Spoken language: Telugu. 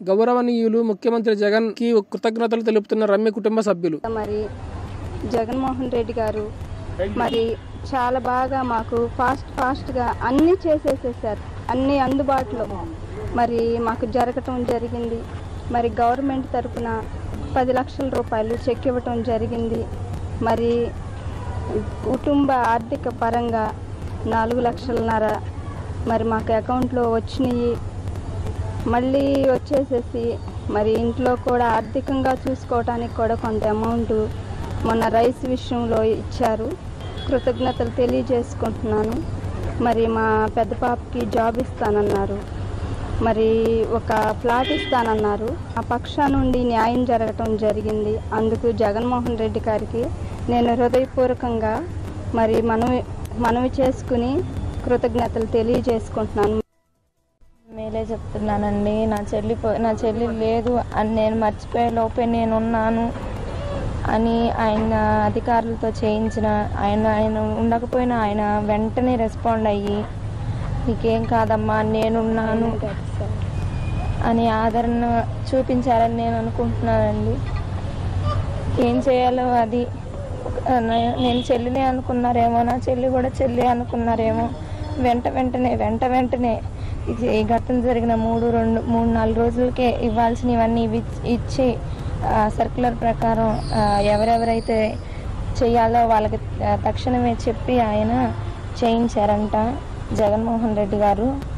గౌరవనీయులు ముఖ్యమంత్రి జగన్ కి కృతజ్ఞతలు తెలుపుతున్న రమ్య కుటుంబ సభ్యులు మరి జగన్మోహన్ రెడ్డి గారు మరి చాలా బాగా మాకు ఫాస్ట్ ఫాస్ట్గా అన్నీ చేసేసేసారు అన్నీ అందుబాటులో మరి మాకు జరగటం జరిగింది మరి గవర్నమెంట్ తరఫున పది లక్షల రూపాయలు చెక్ ఇవ్వటం జరిగింది మరి కుటుంబ ఆర్థిక పరంగా నాలుగు లక్షలన్నర మరి మాకు అకౌంట్లో వచ్చినాయి మళ్ళీ వచ్చేసేసి మరి ఇంట్లో కూడా ఆర్థికంగా చూసుకోవడానికి కూడా కొంత అమౌంట్ మొన్న రైస్ విషయంలో ఇచ్చారు కృతజ్ఞతలు తెలియజేసుకుంటున్నాను మరి మా పెద్ద పాపకి జాబ్ ఇస్తానన్నారు మరి ఒక ప్లాట్ ఇస్తానన్నారు ఆ పక్షా నుండి న్యాయం జరగటం జరిగింది అందుకు జగన్మోహన్ రెడ్డి గారికి నేను హృదయపూర్వకంగా మరి మనవి మనవి చేసుకుని కృతజ్ఞతలు తెలియజేసుకుంటున్నాను మేలే చెప్తున్నానండి నా చెల్లి పో- నా చెల్లి లేదు అని నేను మర్చిపోయే లోపే నేనున్నాను అని ఆయన అధికారులతో చేయించిన ఆయన ఆయన ఉండకపోయినా ఆయన వెంటనే రెస్పాండ్ అయ్యి నీకేం కాదమ్మా నేనున్నాను అని ఆదరణ చూపించారని నేను అనుకుంటున్నానండి ఏం చేయాలో అది ఆ, నే- నేను చెల్లినే అనుకున్నారేమో నా చెల్లి కూడా చెల్లి అనుకున్నారేమో వెంట వెంటనే వెంట వెంటనే ఇది ఈ ఘటన జరిగిన మూడు రెండు మూడు నాలుగు రోజులకే ఇవ్వాల్సినవన్నీ ఇవి ఇచ్చి ఆ, సర్క్యులర్ ప్రకారం ఆ, ఎవరెవరైతే చేయాలో వాళ్ళకి ఆ, తక్షణమే చెప్పి ఆయన చేయించారంట జగన్మోహన్ రెడ్డి గారు